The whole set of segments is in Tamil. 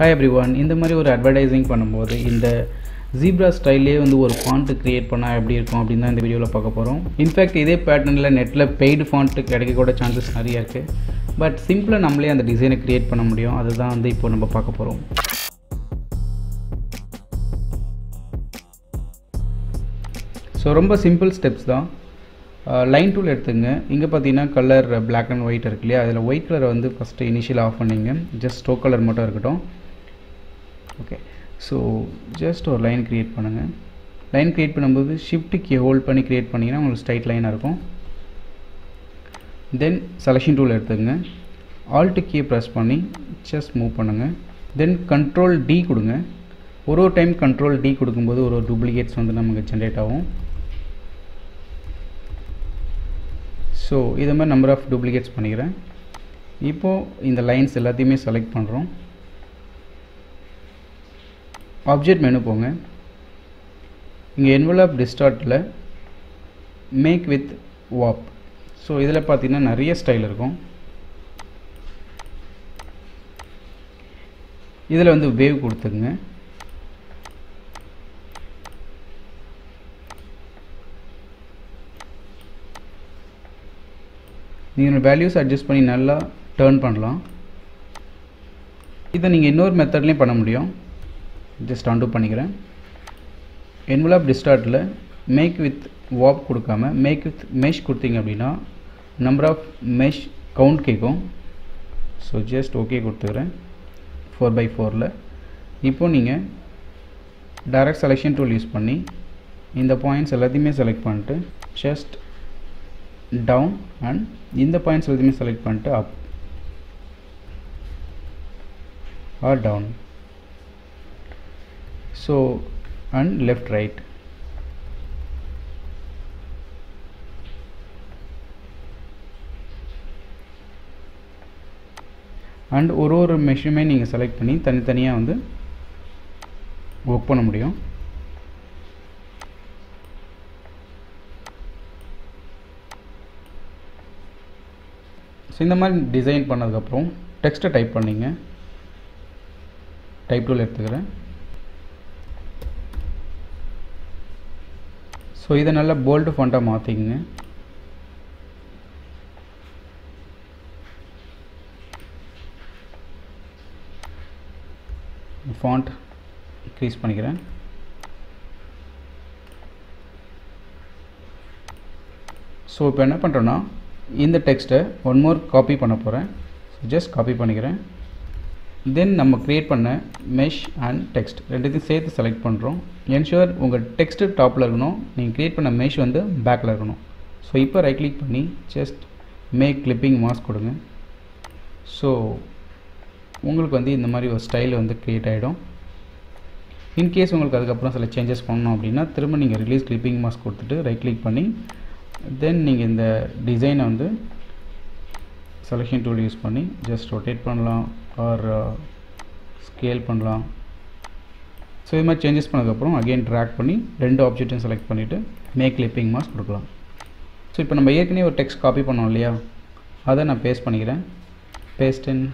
ஹாய் எவ்ரி ஒன் இந்த மாதிரி ஒரு அட்வர்டைசிங் பண்ணும்போது இந்த ஜீப்ரா ஸ்டைல்லே வந்து ஒரு ஃபாண்ட்டு க்ரியேட் பண்ணால் எப்படி இருக்கும் அப்படின்னு தான் இந்த வீடியோவில் பார்க்க போகிறோம் இன்ஃபேக்ட் இதே பேட்டர்னில் நெட்டில் பெய்டு ஃபாண்ட்டு கிடைக்க கூட சான்சஸ் நிறைய இருக்குது பட் சிம்பிளாக நம்மளே அந்த டிசைனை க்ரியேட் பண்ண முடியும் அதுதான் வந்து இப்போ நம்ம பார்க்க போகிறோம் ஸோ ரொம்ப சிம்பிள் ஸ்டெப்ஸ் தான் லைன் டூல் எடுத்துங்க இங்கே பார்த்தீங்கன்னா கலர் பிளாக் அண்ட் ஒயிட் இருக்கு இல்லையா அதில் ஒயிட் கலரை வந்து ஃபஸ்ட்டு இனிஷியல் ஆஃப் பண்ணிங்க ஜஸ்ட் ஸ்டோக் கலர் மட்டும் இருக்கட்டும் ஓகே ஸோ ஜஸ்ட் ஒரு லைன் க்ரியேட் பண்ணுங்கள் லைன் க்ரியேட் பண்ணும்போது ஷிஃப்ட் கீ ஹோல்ட் பண்ணி க்ரியேட் பண்ணிங்கன்னா உங்களுக்கு ஸ்ட்ரைட் லைனாக இருக்கும் தென் செலெக்ஷன் டூல் எடுத்துங்க ஆல்ட் கீயை ப்ரெஸ் பண்ணி ஜஸ்ட் மூவ் பண்ணுங்கள் தென் கண்ட்ரோல் டி கொடுங்க ஒரு ஒரு டைம் கண்ட்ரோல் டி கொடுக்கும்போது ஒரு ஒரு டூப்ளிகேட்ஸ் வந்து நமக்கு ஜென்ரேட் ஆகும் ஸோ இதை மாதிரி நம்பர் ஆஃப் டூப்ளிகேட்ஸ் பண்ணிக்கிறேன் இப்போது இந்த லைன்ஸ் எல்லாத்தையுமே செலக்ட் பண்ணுறோம் ஆப்ஜெக்ட் மெனு போங்க இங்கே என்வலப் டிஸ்டார்ட்டில் மேக் வித் வாப் ஸோ இதில் பார்த்தீங்கன்னா நிறைய ஸ்டைல் இருக்கும் இதில் வந்து வேவ் கொடுத்துக்குங்க நீங்கள் வேல்யூஸ் அட்ஜஸ்ட் பண்ணி நல்லா டேர்ன் பண்ணலாம் இதை நீங்கள் இன்னொரு மெத்தட்லேயும் பண்ண முடியும் ஜஸ்ட் அன்டூ பண்ணிக்கிறேன் என்வலப் டிஸ்டார்ட்டில் மேக் வித் வாப் கொடுக்காம மேக் வித் மெஷ் கொடுத்தீங்க அப்படின்னா நம்பர் ஆஃப் மெஷ் கவுண்ட் கேட்கும் ஸோ ஜஸ்ட் ஓகே கொடுத்துக்கிறேன் ஃபோர் பை ஃபோரில் இப்போ நீங்கள் டைரக்ட் செலெக்ஷன் டூல் யூஸ் பண்ணி இந்த பாயிண்ட்ஸ் எல்லாத்தையுமே செலக்ட் பண்ணிட்டு ஜஸ்ட் டவுன் அண்ட் இந்த பாயிண்ட்ஸ் எல்லாத்தையுமே செலக்ட் பண்ணிட்டு up or down so and left right and ஒரு ஒரு மெஷருமே நீங்கள் செலக்ட் பண்ணி தனித்தனியாக வந்து ஒர்க் பண்ண முடியும் ஸோ இந்த மாதிரி டிசைன் பண்ணதுக்கப்புறம் டெக்ஸ்ட்டை டைப் பண்ணிங்க டைப் டூல் எடுத்துக்கிறேன் ஸோ இதை நல்லா போல்டு ஃபண்டாக மாற்றிக்கங்க ஃபாண்ட் இன்க்ரீஸ் பண்ணிக்கிறேன் ஸோ இப்போ என்ன பண்ணுறோன்னா இந்த டெக்ஸ்ட்டை ஒன் மோர் காப்பி பண்ண போகிறேன் ஸோ ஜஸ்ட் காப்பி பண்ணிக்கிறேன் தென் நம்ம க்ரியேட் பண்ண மெஷ் அண்ட் டெக்ஸ்ட் ரெண்டுத்தையும் சேர்த்து செலக்ட் பண்ணுறோம் என்ஷுவர் உங்கள் டெக்ஸ்ட்டு டாப்பில் இருக்கணும் நீங்கள் க்ரியேட் பண்ண மெஷ் வந்து பேக்கில் இருக்கணும் ஸோ இப்போ ரைட் கிளிக் பண்ணி ஜஸ்ட் மேக் கிளிப்பிங் மாஸ்க் கொடுங்க ஸோ உங்களுக்கு வந்து இந்த மாதிரி ஒரு ஸ்டைல் வந்து க்ரியேட் ஆகிடும் இன்கேஸ் உங்களுக்கு அதுக்கப்புறம் சில சேஞ்சஸ் பண்ணணும் அப்படின்னா திரும்ப நீங்கள் ரிலீஸ் கிளிப்பிங் மாஸ்க் கொடுத்துட்டு ரைட் கிளிக் பண்ணி தென் நீங்கள் இந்த டிசைனை வந்து செலெக்ஷன் டூல் யூஸ் பண்ணி ஜஸ்ட் ரொட்டேட் பண்ணலாம் ஆர் ஸ்கேல் பண்ணலாம் ஸோ இது மாதிரி சேஞ்சஸ் பண்ணதுக்கப்புறம் அகெயின் ட்ராக் பண்ணி ரெண்டு ஆப்ஜெக்ட்டையும் செலக்ட் பண்ணிவிட்டு மேக் கிளிப்பிங் மாஸ்க் கொடுக்கலாம் ஸோ இப்போ நம்ம ஏற்கனவே ஒரு டெக்ஸ்ட் காப்பி பண்ணோம் இல்லையா அதை நான் பேஸ்ட் பண்ணிக்கிறேன் பேஸ்ட் இன்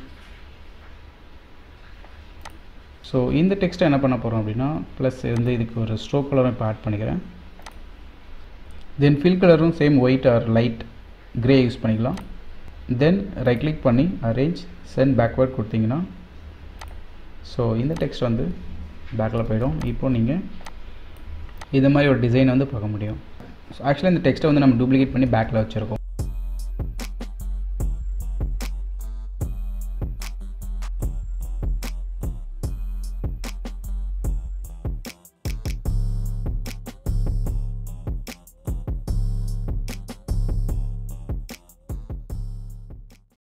ஸோ இந்த டெக்ஸ்ட்டை என்ன பண்ண போகிறோம் அப்படின்னா ப்ளஸ் வந்து இதுக்கு ஒரு ஸ்ட்ரோக் கலரும் இப்போ ஆட் பண்ணிக்கிறேன் தென் ஃபில் கலரும் same white or light grey use பண்ணிக்கலாம் தென் ரைட் கிளிக் பண்ணி அரேஞ்ச் சென்ட் பேக்வேர்ட் கொடுத்தீங்கன்னா ஸோ இந்த டெக்ஸ்ட் வந்து பேக்கில் போயிடும் இப்போ நீங்கள் இது மாதிரி ஒரு டிசைன் வந்து பார்க்க முடியும் ஸோ ஆக்சுவலாக இந்த டெக்ஸ்ட்டை வந்து நம்ம டூப்ளிகேட் பண்ணி பேக்கில் வச்சுருக்கோம்